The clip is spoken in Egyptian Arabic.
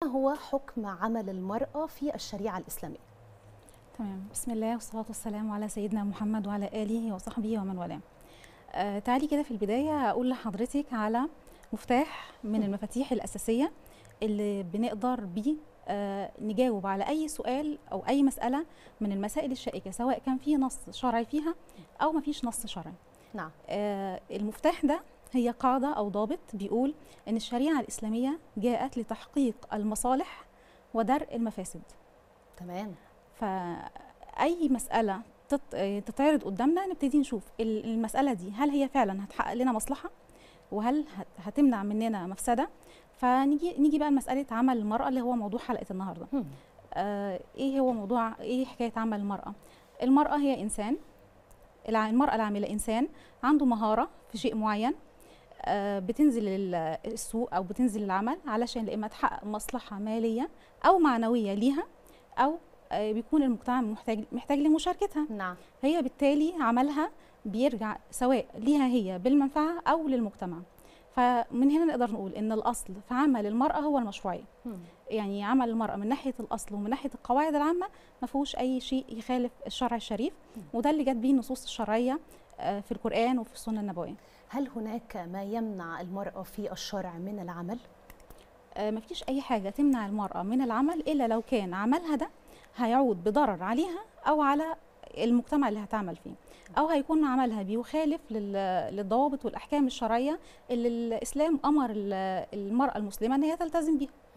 هو حكم عمل المرأة في الشريعة الإسلامية تمام بسم الله والصلاة والسلام على سيدنا محمد وعلى آله وصحبه ومن والاه آه تعالي كده في البداية أقول لحضرتك على مفتاح من المفاتيح الأساسية اللي بنقدر بيه آه نجاوب على أي سؤال أو أي مسألة من المسائل الشائكة سواء كان في نص شرعي فيها أو ما فيش نص شرعي نعم آه المفتاح ده هي قاعدة أو ضابط بيقول إن الشريعة الإسلامية جاءت لتحقيق المصالح ودرء المفاسد تمام فأي مسألة تت- تتعرض قدامنا نبتدي نشوف ال- المسألة دي هل هي فعلا هتحقق لنا مصلحة وهل هت- هتمنع مننا مفسدة فنيجي نيجي بقى لمسألة عمل المرأة اللي هو موضوع حلقة النهاردة هم. آه ايه هو موضوع ايه حكاية عمل المرأة المرأة هي إنسان الع- المرأة العاملة إنسان عنده مهارة في شيء معين آه، بتنزل ال- السوق أو بتنزل العمل علشان يا إما تحقق مصلحة مالية أو معنوية ليها أو آه، بيكون المجتمع محتاج محتاج لمشاركتها نعم هي بالتالي عملها بيرجع سواء ليها هي بالمنفعة أو للمجتمع فمن هنا نقدر نقول إن الأصل في عمل المرأة هو المشروعية هم. يعني عمل المرأة من ناحية الأصل ومن ناحية القواعد العامة ما فيهوش أي شيء يخالف الشرع الشريف وده اللي جت بيه النصوص الشرعية آه، في القرآن وفي السنة النبوية هل هناك ما يمنع المرأة في الشرع من العمل؟ آه، ما فيش أي حاجة تمنع المرأة من العمل إلا لو كان عملها ده هيعود بضرر عليها أو على المجتمع اللي هتعمل فيه أو هيكون عملها بيخالف لل- للضوابط والأحكام الشرعية اللي الإسلام أمر ال- المرأة المسلمة إن هي تلتزم بيها